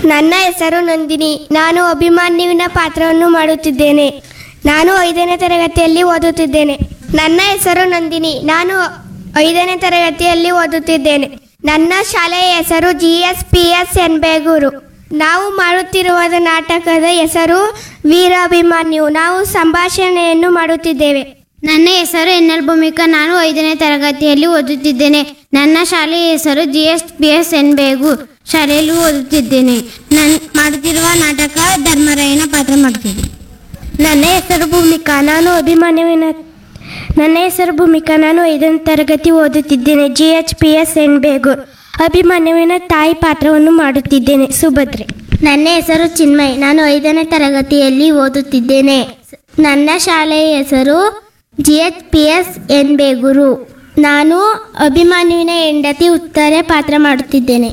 ನನ್ನ ಹೆಸರು ನಂದಿನಿ ನಾನು ಅಭಿಮನ್ಯುವಿನ ಪಾತ್ರವನ್ನು ಮಾಡುತ್ತಿದ್ದೇನೆ ನಾನು ಐದನೇ ತರಗತಿಯಲ್ಲಿ ಓದುತ್ತಿದ್ದೇನೆ ನನ್ನ ಹೆಸರು ನಂದಿನಿ ನಾನು ಐದನೇ ತರಗತಿಯಲ್ಲಿ ಓದುತ್ತಿದ್ದೇನೆ ನನ್ನ ಶಾಲೆಯ ಹೆಸರು G S P S N Begur ನಾವು ಮಾಡುತ್ತಿರುವ ನಾಟಕದ ಹೆಸರು ವೀರಾಭಿಮನ್ಯು ನಾವು ಸಂಭಾಷಣೆಯನ್ನು ಮಾಡುತ್ತಿದ್ದೇವೆ ನನ್ನ ಹೆಸರು ಎನ್ ಎಲ್ ಭೂಮಿಕಾ ನಾನು ಐದನೇ ತರಗತಿಯಲ್ಲಿ ಓದುತ್ತಿದ್ದೇನೆ ನನ್ನ ಶಾಲೆಯ ಹೆಸರು G S P S N Begur ಶಾಲೆಯಲ್ಲಿ ಓದುತ್ತಿದ್ದೇನೆ ನಾನು ಮಾಡುತ್ತಿರುವ ನಾಟಕ ಧರ್ಮರಾಯನ ಪಾತ್ರ ಮಾಡ್ತಿದ್ದೆ ನನ್ನ ಹೆಸರು ಭೂಮಿಕಾ ನಾನು ಅಭಿಮನ್ಯುವಿನ ನನ್ನ ಹೆಸರು ಭೂಮಿಕಾ ನಾನು ಐದನೇ ತರಗತಿ ಓದುತ್ತಿದ್ದೇನೆ G H P S N Begur ಅಭಿಮನ್ಯುವಿನ ತಾಯಿ ಪಾತ್ರವನ್ನು ಮಾಡುತ್ತಿದ್ದೇನೆ ಸುಭದ್ರೆ ನನ್ನ ಹೆಸರು ಚಿನ್ಮಯ್ ನಾನು ಐದನೇ ತರಗತಿಯಲ್ಲಿ ಓದುತ್ತಿದ್ದೇನೆ ನನ್ನ ಶಾಲೆಯ ಹೆಸರು G H P S N Begur ನಾನು ಅಭಿಮನ್ಯುವಿನ ಹೆಂಡತಿ ಉತ್ತರ ಪಾತ್ರ ಮಾಡುತ್ತಿದ್ದೇನೆ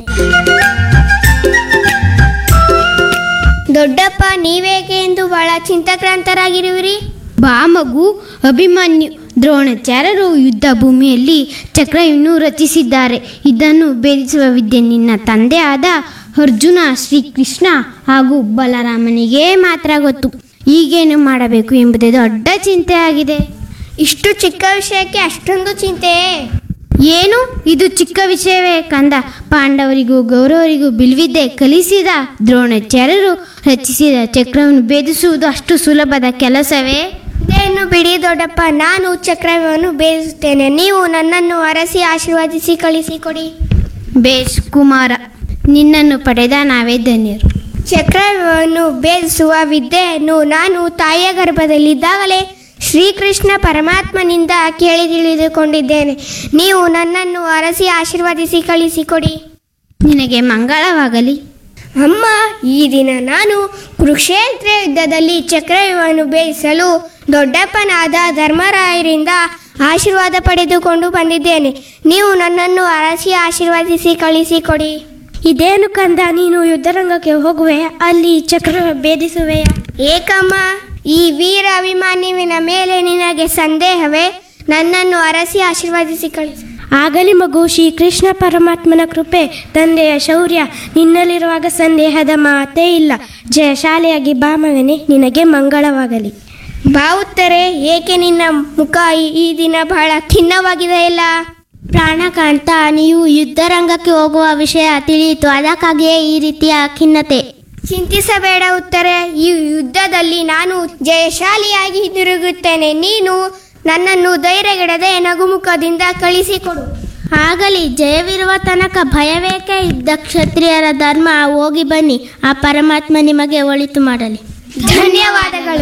ದೊಡ್ಡಪ್ಪ ನೀವೇಕೆ ಎಂದು ಬಹಳ ಚಿಂತಾಕ್ರಾಂತರಾಗಿರುವಿರಿ ಬಾ ಮಗು ಅಭಿಮನ್ಯು ದ್ರೋಣಾಚಾರ್ಯರು ಯುದ್ಧ ಭೂಮಿಯಲ್ಲಿ ಚಕ್ರವನ್ನು ರಚಿಸಿದ್ದಾರೆ ಇದನ್ನು ಭೇದಿಸುವ ವಿದ್ಯೆ ನಿನ್ನ ತಂದೆ ಆದ ಅರ್ಜುನ ಶ್ರೀಕೃಷ್ಣ ಹಾಗೂ ಬಲರಾಮನಿಗೆ ಮಾತ್ರ ಗೊತ್ತು ಈಗೇನು ಮಾಡಬೇಕು ಎಂಬುದೇ ದೊಡ್ಡ ಚಿಂತೆ ಆಗಿದೆ ಇಷ್ಟು ಚಿಕ್ಕ ವಿಷಯಕ್ಕೆ ಅಷ್ಟೊಂದು ಚಿಂತೆಯೇ ಏನು ಇದು ಚಿಕ್ಕ ವಿಷಯವೇ ಕಂದ ಪಾಂಡವರಿಗೂ ಗೌರವರಿಗೂ ಬಿಲ್ವಿದ್ದೆ ಕಲಿಸಿದ ದ್ರೋಣಾಚಾರ್ಯರು ರಚಿಸಿದ ಚಕ್ರವನ್ನು ಭೇದಿಸುವುದು ಅಷ್ಟು ಸುಲಭದ ಕೆಲಸವೇ ಇದೇನು ಬಿಡಿ ದೊಡ್ಡಪ್ಪ ನಾನು ಚಕ್ರವನ್ನು ಬೇಯಿಸುತ್ತೇನೆ ನೀವು ನನ್ನನ್ನು ಅರಸಿ ಆಶೀರ್ವದಿಸಿ ಕಳಿಸಿಕೊಡಿ ಬೇಷ್ ಕುಮಾರ ನಿನ್ನನ್ನು ಪಡೆದ ನಾವೇ ಧನ್ಯರು ಚಕ್ರವನ್ನು ಭೇದಿಸುವ ವಿದ್ಯೆಯನ್ನು ನಾನು ತಾಯಿಯ ಗರ್ಭದಲ್ಲಿದ್ದಾಗಲೇ ಶ್ರೀಕೃಷ್ಣ ಪರಮಾತ್ಮನಿಂದ ಕೇಳಿ ತಿಳಿದುಕೊಂಡಿದ್ದೇನೆ ನೀವು ನನ್ನನ್ನು ಅರಸಿ ಆಶೀರ್ವದಿಸಿ ಕಳಿಸಿಕೊಡಿ ನಿನಗೆ ಮಂಗಳವಾಗಲಿ ಅಮ್ಮ ಈ ದಿನ ನಾನು ಕುರುಕ್ಷೇತ್ರ ಯುದ್ಧದಲ್ಲಿ ಚಕ್ರವ್ಯೂಹವನ್ನು ಬೇಯಿಸಲು ದೊಡ್ಡಪ್ಪನಾದ ಧರ್ಮರಾಯರಿಂದ ಆಶೀರ್ವಾದ ಪಡೆದುಕೊಂಡು ಬಂದಿದ್ದೇನೆ ನೀವು ನನ್ನನ್ನು ಅರಸಿ ಆಶೀರ್ವದಿಸಿ ಕಳಿಸಿಕೊಡಿ ಇದೇನು ಕಂದ ನೀನು ಯುದ್ಧರಂಗಕ್ಕೆ ಹೋಗುವೆ ಅಲ್ಲಿ ಚಕ್ರ ಭೇದಿಸುವೆಯ ಏಕಮ್ಮ ಈ ವೀರ ಅಭಿಮಾನ್ಯುವಿನ ಮೇಲೆ ನಿನಗೆ ಸಂದೇಹವೇ ನನ್ನನ್ನು ಅರಸಿ ಆಶೀರ್ವದಿಸಿ ಕಳಿಸಿ ಆಗಲಿ ಮಗು ಶ್ರೀಕೃಷ್ಣ ಪರಮಾತ್ಮನ ಕೃಪೆ ತಂದೆಯ ಶೌರ್ಯ ನಿನ್ನಲ್ಲಿರುವಾಗ ಸಂದೇಹದ ಮಾತೇ ಇಲ್ಲ ಜಯಶಾಲಿಯಾಗಿ ಬಾ ಮಗನೇ ನಿನಗೆ ಮಂಗಳವಾಗಲಿ ಬಾವುತ್ತರೆ ಏಕೆ ನಿನ್ನ ಮುಖ ಈ- ಈ ದಿನ ಬಹಳ ಖಿನ್ನವಾಗಿದೆ ಇಲ್ಲ ಪ್ರಾಣಕಾಂತ ನೀವು ಯುದ್ಧರಂಗಕ್ಕೆ ಹೋಗುವ ವಿಷಯ ತಿಳಿಯಿತು ಅದಕ್ಕಾಗಿಯೇ ಈ ರೀತಿಯ ಖಿನ್ನತೆ ಚಿಂತಿಸಬೇಡ ಉತ್ತರೆ ಈ ಯುದ್ಧದಲ್ಲಿ ನಾನು ಜಯಶಾಲಿಯಾಗಿ ತಿರುಗುತ್ತೇನೆ ನೀನು ನನ್ನನ್ನು ಧೈರ್ಯಗೆಡದೆ ನಗುಮುಖದಿಂದ ಕಳಿಸಿಕೊಡು ಆಗಲಿ ಜಯವಿರುವ ತನಕ ಭಯವೇಕೆ ಇದ್ದ ಕ್ಷತ್ರಿಯರ ಧರ್ಮ ಹೋಗಿ ಬನ್ನಿ ಆ ಪರಮಾತ್ಮ ನಿಮಗೆ ಒಳಿತು ಮಾಡಲಿ ಧನ್ಯವಾದಗಳು